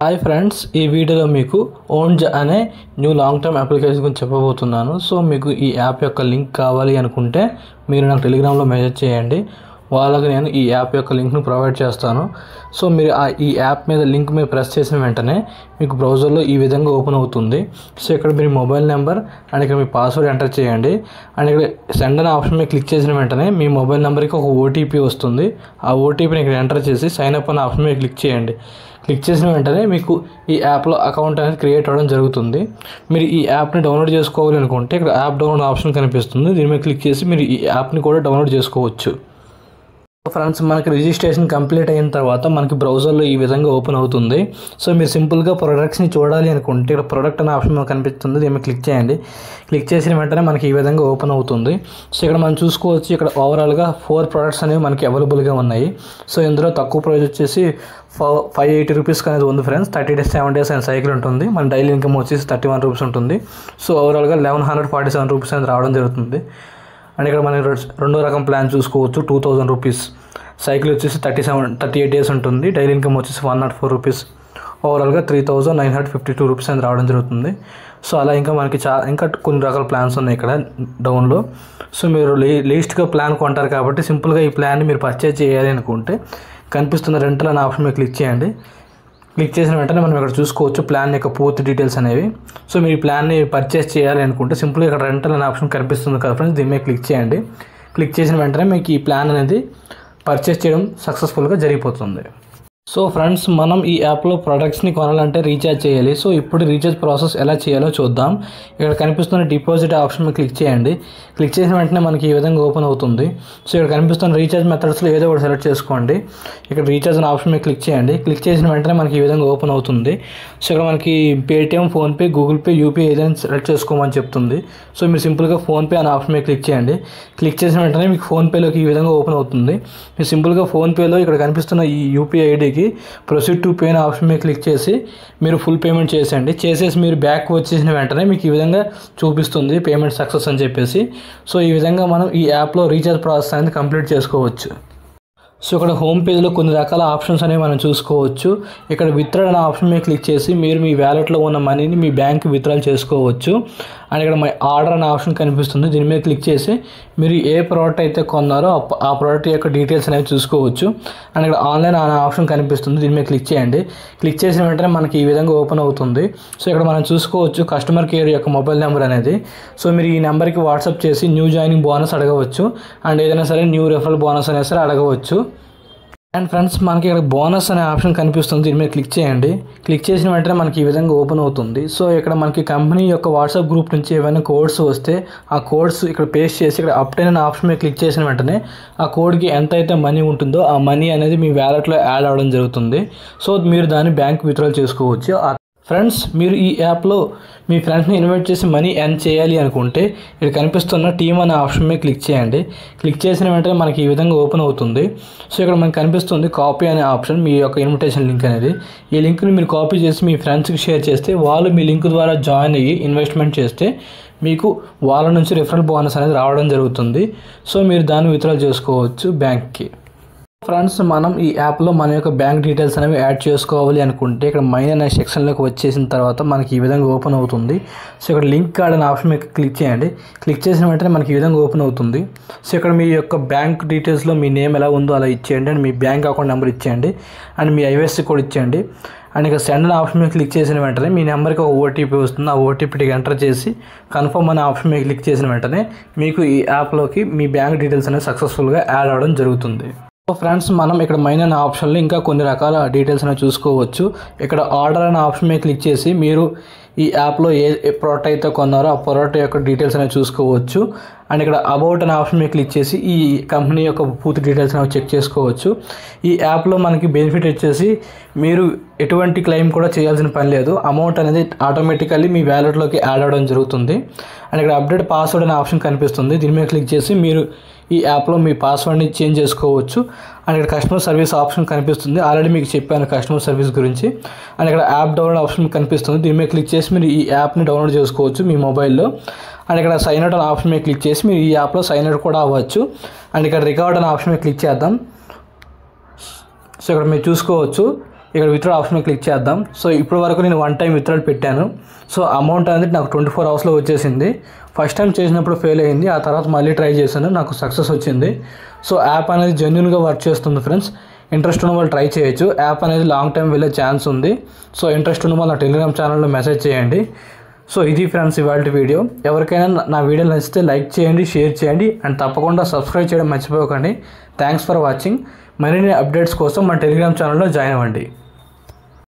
hi friends ఈ వీడియోలో మీకు ఓన్జ్ అనే న్యూ లాంగ్ టర్మ్ అప్లికేషన్ గురించి చెప్పబోతున్నాను సో మీకు ఈ యాప్ యొక్క లింక్ కావాలి అనుకుంటే మీరు నాకు టెలిగ్రామ్లో మెసేజ్ చేయండి వాళ్ళకి నేను ఈ యాప్ యొక్క లింక్ను ప్రొవైడ్ చేస్తాను సో మీరు ఆ ఈ యాప్ మీద లింక్ మీద ప్రెస్ చేసిన వెంటనే మీకు బ్రౌజర్లో ఈ విధంగా ఓపెన్ అవుతుంది సో ఇక్కడ మీరు మొబైల్ నెంబర్ అండ్ ఇక్కడ మీ పాస్వర్డ్ ఎంటర్ చేయండి అండ్ ఇక్కడ సెండ్ అనే ఆప్షన్ మీద క్లిక్ చేసిన వెంటనే మీ మొబైల్ నెంబర్కి ఒక ఓటీపీ వస్తుంది ఆ ఓటీపీని ఇక్కడ ఎంటర్ చేసి సైన్ అప్ అనే ఆప్షన్ మీద క్లిక్ చేయండి క్లిక్ చేసిన వెంటనే మీకు ఈ యాప్లో అకౌంట్ అనేది క్రియేట్ అవ్వడం జరుగుతుంది మీరు ఈ యాప్ని డౌన్లోడ్ చేసుకోవాలి అనుకుంటే ఇక్కడ యాప్ డౌన్లోడ్ ఆప్షన్ కనిపిస్తుంది దీని మీద క్లిక్ చేసి మీరు ఈ యాప్ని కూడా డౌన్లోడ్ చేసుకోవచ్చు ఫ్రెండ్స్ మనకి రిజిస్ట్రేషన్ కంప్లీట్ అయిన తర్వాత మనకి బ్రౌజర్లో ఈ విధంగా ఓపెన్ అవుతుంది సో మీరు సింపుల్గా ప్రొడక్ట్స్ని చూడాలి అనుకుంటే ఇక్కడ ప్రొడక్ట్ అనే ఆప్షన్ మనకు కనిపిస్తుంది దీని మీద క్లిక్ చేయండి క్లిక్ చేసిన వెంటనే మనకి ఈ విధంగా ఓపెన్ అవుతుంది సో ఇక్కడ మనం చూసుకోవచ్చు ఇక్కడ ఓవరాల్గా ఫోర్ ప్రొడక్ట్స్ అనేవి మనకి అవైలబుల్గా ఉన్నాయి సో ఇందులో తక్కువ ప్రైస్ వచ్చేసి ఫైవ్ ఎయిటీ రూపీస్కి అనేది ఉంది friends thirty days seven days and cycle ఉంటుంది మన డైలీ ఇన్కమ్ వచ్చేసి థర్టీ వన్ రూపీస్ ఉంటుంది సో ఓవరాల్గా eleven hundred forty seven rupees అనేది రావడం జరుగుతుంది అండ్ ఇక్కడ మనం రెండో రకం ప్లాన్ చూసుకోవచ్చు టూ థౌజండ్ రూపీస్ సైకిల్ వచ్చేసి thirty seven thirty eight days ఉంటుంది డైలీ ఇన్కమ్ వచ్చేసి వన్ నాట్ ఫోర్ రూపీస్ ఓవరాల్గా three thousand nine hundred fifty two rupees అనేది రావడం జరుగుతుంది సో అలా ఇంకా మనకి చా ఇంకా కొన్ని రకాల ప్లాన్స్ ఉన్నాయి ఇక్కడ డౌన్లో సో మీరు లే లీస్ట్గా ప్లాన్ కొంటారు కాబట్టి సింపుల్గా ఈ ప్లాన్ని మీరు పర్చేజ్ చేయాలి అనుకుంటే కనిపిస్తున్న రెంటల్ అనే ఆప్షన్ మీద క్లిక్ చేయండి క్లిక్ చేసిన వెంటనే మనం ఇక్కడ చూసుకోవచ్చు ప్లాన్ యొక్క పూర్తి డీటెయిల్స్ అనేవి సో మీరు ఈ ప్లాన్ని పర్చేస్ చేయాలి అనుకుంటే సింపుల్గా ఇక్కడ రెంటల్ అనే ఆప్షన్ కనిపిస్తుంది కదా ఫ్రెండ్స్ దీని మీద క్లిక్ చేయండి క్లిక్ చేసిన వెంటనే మీకు ఈ ప్లాన్ అనేది పర్చేస్ చేయడం సక్సెస్ఫుల్గా జరిగిపోతుంది సో ఫ్రెండ్స్ మనం ఈ యాప్లో ప్రొడక్ట్స్ని కొనాలంటే రీఛార్జ్ చేయాలి సో ఇప్పుడు రీఛార్జ్ ప్రాసెస్ ఎలా చేయాలో చూద్దాం ఇక్కడ కనిపిస్తున్న డిపాజిట్ ఆప్షన్ మీద క్లిక్ చేయండి క్లిక్ చేసిన వెంటనే మనకి ఈ విధంగా ఓపెన్ అవుతుంది సో ఇక్కడ కనిపిస్తున్న రీఛార్జ్ మెథడ్స్లో ఏదో ఒకటి సెలెక్ట్ చేసుకోండి ఇక్కడ రీఛార్జ్ అనే ఆప్షన్ మీద క్లిక్ చేయండి క్లిక్ చేసిన వెంటనే మనకి ఈ విధంగా ఓపెన్ అవుతుంది సో ఇక్కడ మనకి Paytm PhonePe Google Pay UPI ఏదైనా సెలెక్ట్ చేసుకోమని చెప్తుంది సో మీరు సింపుల్గా ఫోన్పే అనే ఆప్షన్ మీద క్లిక్ చేయండి క్లిక్ చేసిన వెంటనే మీకు ఫోన్పేలోకి ఈ విధంగా ఓపెన్ అవుతుంది మీరు సింపుల్గా ఫోన్పేలో ఇక్కడ కనిపిస్తున్న ఈ యూపీఐ ఐడికి ప్రొసీడ్ టు పే అనే ఆప్షన్ మీద క్లిక్ చేసి మీరు ఫుల్ పేమెంట్ చేసేయండి చేసేసి మీరు బ్యాక్ వచ్చేసిన వెంటనే మీకు ఈ విధంగా చూపిస్తుంది పేమెంట్ సక్సెస్ అని చెప్పేసి సో ఈ విధంగా మనం ఈ యాప్లో రీఛార్జ్ ప్రాసెస్ అనేది కంప్లీట్ చేసుకోవచ్చు సో ఇక్కడ హోమ్ పేజ్లో కొన్ని రకాల ఆప్షన్స్ అనేవి మనం చూసుకోవచ్చు ఇక్కడ విత్డ్రా అనే ఆప్షన్ మీద క్లిక్ చేసి మీరు మీ వ్యాలెట్లో ఉన్న మనీని మీ బ్యాంక్ విత్డ్రాల్ చేసుకోవచ్చు అండ్ ఇక్కడ మై ఆర్డర్ అనే ఆప్షన్ కనిపిస్తుంది దీని మీద క్లిక్ చేసి మీరు ఏ ప్రోడక్ట్ అయితే కొన్నారో ఆ ప్రోడక్ట్ యొక్క డీటెయిల్స్ అనేవి చూసుకోవచ్చు అండ్ ఇక్కడ ఆన్లైన్ అనే ఆప్షన్ కనిపిస్తుంది దీని మీద క్లిక్ చేయండి క్లిక్ చేసిన వెంటనే మనకి ఈ విధంగా ఓపెన్ అవుతుంది సో ఇక్కడ మనం చూసుకోవచ్చు కస్టమర్ కేర్ యొక్క మొబైల్ నెంబర్ అనేది సో మీరు ఈ నెంబర్కి వాట్సాప్ చేసి న్యూ జాయినింగ్ బోనస్ అడగవచ్చు అండ్ ఏదైనా సరే న్యూ రెఫరల్ బోనస్ అయినా సరే అడగవచ్చు అండ్ ఫ్రెండ్స్ మనకి ఇక్కడ బోనస్ అనే ఆప్షన్ కనిపిస్తుంది దీని మీద క్లిక్ చేయండి క్లిక్ చేసిన వెంటనే మనకి ఈ విధంగా ఓపెన్ అవుతుంది సో ఇక్కడ మనకి కంపెనీ యొక్క వాట్సాప్ గ్రూప్ నుంచి ఏమైనా కోడ్స్ వస్తే ఆ కోడ్స్ ఇక్కడ పేస్ట్ చేసి ఇక్కడ అప్టైన్ అనే ఆప్షన్ మీద క్లిక్ చేసిన వెంటనే ఆ కోడ్కి ఎంత అయితే మనీ ఉంటుందో ఆ మనీ అనేది మీ వ్యాలెట్లో యాడ్ అవ్వడం జరుగుతుంది సో మీరు దాన్ని బ్యాంక్ విత్డ్రాల్ చేసుకోవచ్చు ఫ్రెండ్స్ మీరు ఈ యాప్లో మీ ఫ్రెండ్స్ని ఇన్వైట్ చేసి మనీ ఎర్న్ చేయాలి అనుకుంటే ఇక్కడ కనిపిస్తున్న టీమ్ అనే ఆప్షన్ మీద క్లిక్ చేయండి క్లిక్ చేసిన వెంటనే మనకి ఈ విధంగా ఓపెన్ అవుతుంది సో ఇక్కడ మనకి కనిపిస్తుంది కాపీ అనే ఆప్షన్ మీ యొక్క ఇన్విటేషన్ లింక్ అనేది ఈ లింక్ని మీరు కాపీ చేసి మీ ఫ్రెండ్స్కి షేర్ చేస్తే వాళ్ళు మీ లింక్ ద్వారా జాయిన్ అయ్యి ఇన్వెస్ట్మెంట్ చేస్తే మీకు వాళ్ళ నుంచి రిఫరల్ బోనస్ అనేది రావడం జరుగుతుంది సో మీరు దాన్ని విత్డ్రా చేసుకోవచ్చు బ్యాంక్కి ఫ్రెండ్స్ మనం ఈ యాప్లో మన యొక్క బ్యాంక్ డీటెయిల్స్ అనేవి యాడ్ చేసుకోవాలి అనుకుంటే ఇక్కడ మైన్ అనే సెక్షన్లోకి వచ్చేసిన తర్వాత మనకి ఈ విధంగా ఓపెన్ అవుతుంది సో ఇక్కడ లింక్ కార్డ్ అనే ఆప్షన్ మీద క్లిక్ చేయండి క్లిక్ చేసిన వెంటనే మనకి ఈ విధంగా ఓపెన్ అవుతుంది సో ఇక్కడ మీ యొక్క బ్యాంక్ డీటెయిల్స్లో మీ నేమ్ ఎలా ఉందో అలా ఇచ్చేయండి అండ్ మీ బ్యాంక్ అకౌంట్ నెంబర్ ఇచ్చేయండి అండ్ మీ ఐవైఎస్సి కూడా ఇచ్చేయండి అండ్ ఇక సెండ్ అనే ఆప్షన్ మీద క్లిక్ చేసిన వెంటనే మీ నెంబర్కి ఒక ఓటీపీ వస్తుంది ఆ ఓటీపీకి ఎంటర్ చేసి కన్ఫర్మ్ అనే ఆప్షన్ మీద క్లిక్ చేసిన వెంటనే మీకు ఈ యాప్లోకి మీ బ్యాంక్ డీటెయిల్స్ అనేవి సక్సెస్ఫుల్గా యాడ్ అవ్వడం జరుగుతుంది సో ఫ్రెండ్స్ మనం ఇక్కడ మైన్ అనే ఆప్షన్లో ఇంకా కొన్ని రకాల డీటెయిల్స్ అనేవి చూసుకోవచ్చు ఇక్కడ ఆర్డర్ అనే ఆప్షన్ మీద క్లిక్ చేసి మీరు ఈ యాప్లో ఏ ప్రోడక్ట్ అయితే కొన్నారో ఆ ప్రోడక్ట్ యొక్క డీటెయిల్స్ అనేవి చూసుకోవచ్చు అండ్ ఇక్కడ అబౌట్ అనే ఆప్షన్ మీద క్లిక్ చేసి ఈ కంపెనీ యొక్క పూర్తి డీటెయిల్స్ అనేవి చెక్ చేసుకోవచ్చు ఈ యాప్లో మనకి బెనిఫిట్ వచ్చేసి మీరు ఎటువంటి క్లెయిమ్ కూడా చేయాల్సిన పని లేదు అమౌంట్ అనేది ఆటోమేటికల్లీ మీ వ్యాలెట్లోకి యాడ్ అవ్వడం జరుగుతుంది అండ్ ఇక్కడ అప్డేట్ పాస్వర్డ్ అనే ఆప్షన్ కనిపిస్తుంది దీని మీద క్లిక్ చేసి మీరు ఈ యాప్లో మీ పాస్వర్డ్ని చేంజ్ చేసుకోవచ్చు అండ్ ఇక్కడ కస్టమర్ సర్వీస్ ఆప్షన్ కనిపిస్తుంది ఆల్రెడీ మీకు చెప్పాను కస్టమర్ సర్వీస్ గురించి అండ్ ఇక్కడ యాప్ డౌన్లోడ్ ఆప్షన్ కనిపిస్తుంది దీని మీద క్లిక్ చేసి మీరు ఈ యాప్ని డౌన్లోడ్ చేసుకోవచ్చు మీ మొబైల్లో అండ్ ఇక్కడ సైన్ అవుట్ అనే ఆప్షన్ మీద క్లిక్ చేసి మీరు ఈ యాప్లో సైన్ అవుట్ కూడా అవ్వచ్చు అండ్ ఇక్కడ రికార్డ్ అనే ఆప్షన్ మీద క్లిక్ చేద్దాం సో ఇక్కడ మీరు చూసుకోవచ్చు ఇక్కడ విత్డ్రా ఆప్షన్ మీద క్లిక్ చేద్దాం సో ఇప్పటి వరకు నేను వన్ టైం విత్డ్రాల్ పెట్టాను సో అమౌంట్ అనేది నాకు ట్వంటీ ఫోర్ అవర్స్లో వచ్చేసింది ఫస్ట్ టైం చేసినప్పుడు ఫెయిల్ అయింది ఆ తర్వాత మళ్ళీ ట్రై చేశాను నాకు సక్సెస్ వచ్చింది సో యాప్ అనేది జెన్యున్గా వర్క్ చేస్తుంది ఫ్రెండ్స్ ఇంట్రెస్ట్ ఉన్న వాళ్ళు ట్రై చేయొచ్చు యాప్ అనేది లాంగ్ టైం వెళ్ళే ఛాన్స్ ఉంది సో ఇంట్రెస్ట్ ఉన్న వాళ్ళు నా టెలిగ్రామ్ ఛానల్లో మెసేజ్ చేయండి సో ఇది ఫ్రెండ్స్ ఇవాళ వీడియో ఎవరికైనా నా- నా వీడియో నచ్చితే లైక్ చేయండి షేర్ చేయండి అండ్ తప్పకుండా సబ్స్క్రైబ్ చేయడం మర్చిపోకండి థ్యాంక్స్ ఫర్ వాచింగ్ మరిన్ని అప్డేట్స్ కోసం మన టెలిగ్రామ్ ఛానల్లో జాయిన్ అవ్వండి